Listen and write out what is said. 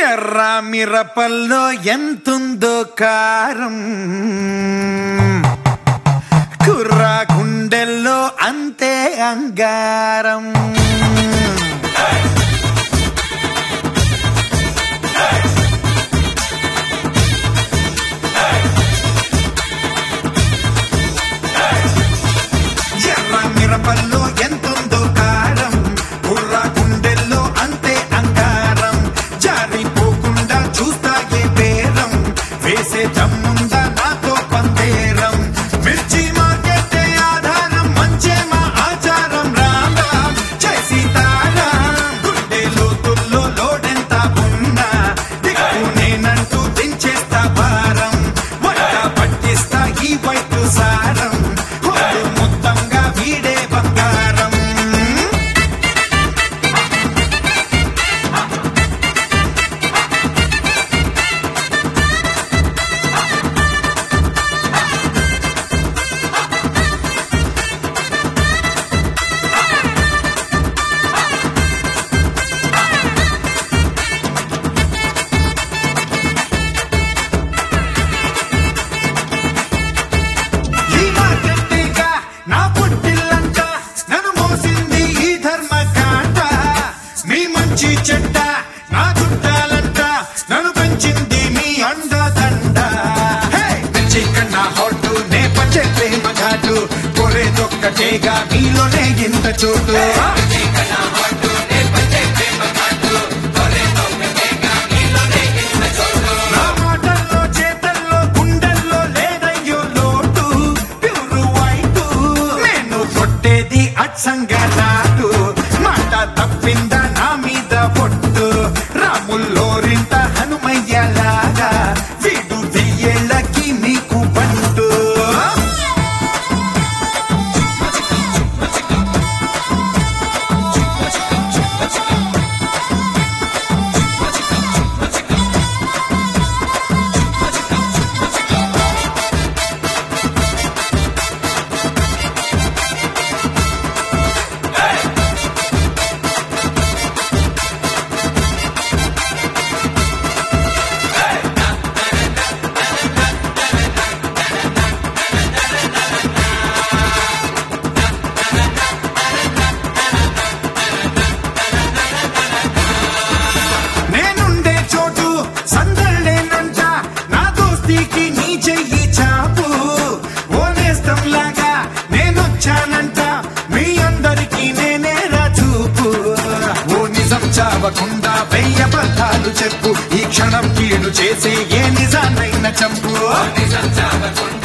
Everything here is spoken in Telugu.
ఎర్ర మిరపల్లో ఎంతుందో కారం కుర్ర గుండెల్లో అంతే అంగారం ఎర్ర మిరపల్లో ఎంతుందో కారం కుర్ర గుండెల్లో అంతే అంగారం జారిపోకుండా చూస్తాగే బేరం వేసే దమ్ముందా నాతో పందేరం మిర్చి మార్కెట్టే ఆధారం మంచే మా ఆచారం రామ్ రామ్ జై సీతారాం గుండె లోతుల్లో లోడెంత ఉన్నా దిక్కు నేనంటూ దించేస్తా భారం వంట పట్టిస్తా ఈ వైపు సారం హోరు మొత్తంగా వీడే బంగారం ఈ మార్కెట్టేగా నా పుట్టిల్లంట నన్ను మోసింది ఈ ధర్మకాండ మీ మంచి చెడ్డ నా చుట్టాలంట నన్ను పెంచింది మీ అండదండ హే! పిచ్చి కన్నా హోటు నే పంచే ప్రేమ ఘాటు కొరేదొక్కటేగా మీలోనే ఇంత చోటు నా మాటల్లో చేతల్లో గుండెల్లో లేదయ్యో లోటు ప్యూరు వైటు నేను కొట్టేది అచ్చంగా నాటు మాట తప్పిందా నా మీద పొట్టు రాముల్లోరింత హనుమయ్యలాగా వీడు వెయ్యేళ్ళకి మీకు బంటు నేనుండే చోటు సందళ్ళేనంట నా దోస్తీకి నీ చెయ్యి చాపు ఓనేస్తం లాగా నేనొచ్చానంట మీ అందరికీ నేనే చూపు ఓ నిజం చావకుండా వెయ్య పదాలు చెప్పు ఈ క్షణం కీడు చేసే ఏ నిజాన్నైనా చంపు నిజం చావకుండా